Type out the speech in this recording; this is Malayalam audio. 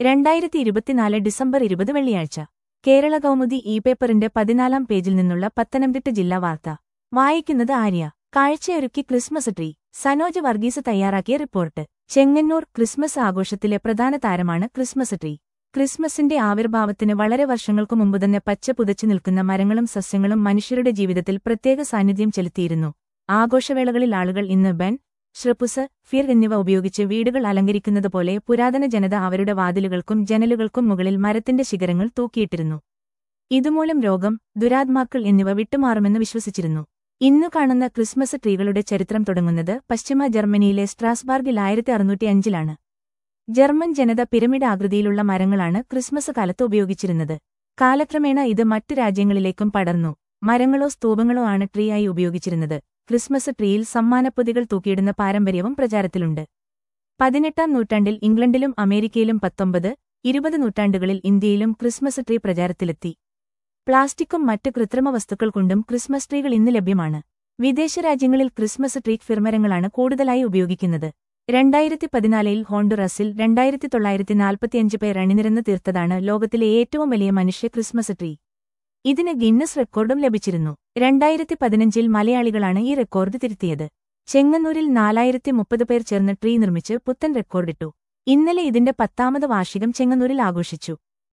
രണ്ടായിരത്തി ഇരുപത്തിനാല് ഡിസംബർ ഇരുപത് വെള്ളിയാഴ്ച കേരള കൗമുദി ഇ പേപ്പറിന്റെ പതിനാലാം പേജിൽ നിന്നുള്ള പത്തനംതിട്ട ജില്ലാ വാർത്ത വായിക്കുന്നത് ആര്യ കാഴ്ചയൊരുക്കി ക്രിസ്മസ് ട്രീ സനോജ് വർഗീസ് തയ്യാറാക്കിയ റിപ്പോർട്ട് ചെങ്ങന്നൂർ ക്രിസ്മസ് ആഘോഷത്തിലെ പ്രധാന താരമാണ് ക്രിസ്മസ് ട്രീ ക്രിസ്മസിന്റെ ആവിർഭാവത്തിന് വളരെ വർഷങ്ങൾക്കു മുമ്പ് തന്നെ പച്ച പുതച്ചു നിൽക്കുന്ന മരങ്ങളും സസ്യങ്ങളും മനുഷ്യരുടെ ജീവിതത്തിൽ പ്രത്യേക സാന്നിധ്യം ചെലുത്തിയിരുന്നു ആഘോഷവേളകളിൽ ആളുകൾ ഇന്ന് ബെൻ ഷ്രപ്പുസ് ഫിർ എന്നിവ ഉപയോഗിച്ച് വീടുകൾ അലങ്കരിക്കുന്നതുപോലെ പുരാതന ജനത അവരുടെ വാതിലുകൾക്കും ജനലുകൾക്കും മുകളിൽ മരത്തിന്റെ ശിഖരങ്ങൾ തൂക്കിയിട്ടിരുന്നു ഇതുമൂലം രോഗം ദുരാത്മാക്കൾ എന്നിവ വിട്ടുമാറുമെന്ന് വിശ്വസിച്ചിരുന്നു ഇന്നു കാണുന്ന ക്രിസ്മസ് ട്രീകളുടെ ചരിത്രം തുടങ്ങുന്നത് പശ്ചിമ ജർമ്മനിയിലെ സ്ട്രാസ്ബാർഗിൽ ആയിരത്തി അറുന്നൂറ്റിയഞ്ചിലാണ് ജർമ്മൻ ജനത പിരമിഡ് ആകൃതിയിലുള്ള മരങ്ങളാണ് ക്രിസ്മസ് കാലത്ത് ഉപയോഗിച്ചിരുന്നത് കാലക്രമേണ ഇത് മറ്റു രാജ്യങ്ങളിലേക്കും പടർന്നു മരങ്ങളോ സ്തൂപങ്ങളോ ആണ് ട്രീ ആയി ഉപയോഗിച്ചിരുന്നത് ക്രിസ്മസ് ട്രീയിൽ സമ്മാനപ്പൊതികൾ തൂക്കിയിടുന്ന പാരമ്പര്യവും പ്രചാരത്തിലുണ്ട് പതിനെട്ടാം നൂറ്റാണ്ടിൽ ഇംഗ്ലണ്ടിലും അമേരിക്കയിലും പത്തൊമ്പത് ഇരുപത് നൂറ്റാണ്ടുകളിൽ ഇന്ത്യയിലും ക്രിസ്മസ് ട്രീ പ്രചാരത്തിലെത്തി പ്ലാസ്റ്റിക്കും മറ്റ് കൃത്രിമ വസ്തുക്കൾ കൊണ്ടും ക്രിസ്മസ് ട്രീകൾ ഇന്ന് ലഭ്യമാണ് വിദേശ രാജ്യങ്ങളിൽ ക്രിസ്മസ് ട്രീ ഫിർമരങ്ങളാണ് കൂടുതലായി ഉപയോഗിക്കുന്നത് രണ്ടായിരത്തി പതിനാലിൽ ഹോണ്ടുറസിൽ രണ്ടായിരത്തി തൊള്ളായിരത്തി നാൽപ്പത്തിയഞ്ച് പേർ അണിനിരന്ന് തീർത്തതാണ് ലോകത്തിലെ ഏറ്റവും വലിയ മനുഷ്യ ക്രിസ്മസ് ട്രീ ഇതിന് ഗിന്നസ് റെക്കോർഡും ലഭിച്ചിരുന്നു രണ്ടായിരത്തി പതിനഞ്ചിൽ മലയാളികളാണ് ഈ റെക്കോർഡ് തിരുത്തിയത് ചെങ്ങന്നൂരിൽ നാലായിരത്തി മുപ്പത് പേർ ചേർന്ന് ട്രീ നിർമ്മിച്ച് പുത്തൻ റെക്കോർഡിട്ടു ഇന്നലെ ഇതിന്റെ പത്താമത് വാർഷികം ചെങ്ങന്നൂരിൽ ആഘോഷിച്ചു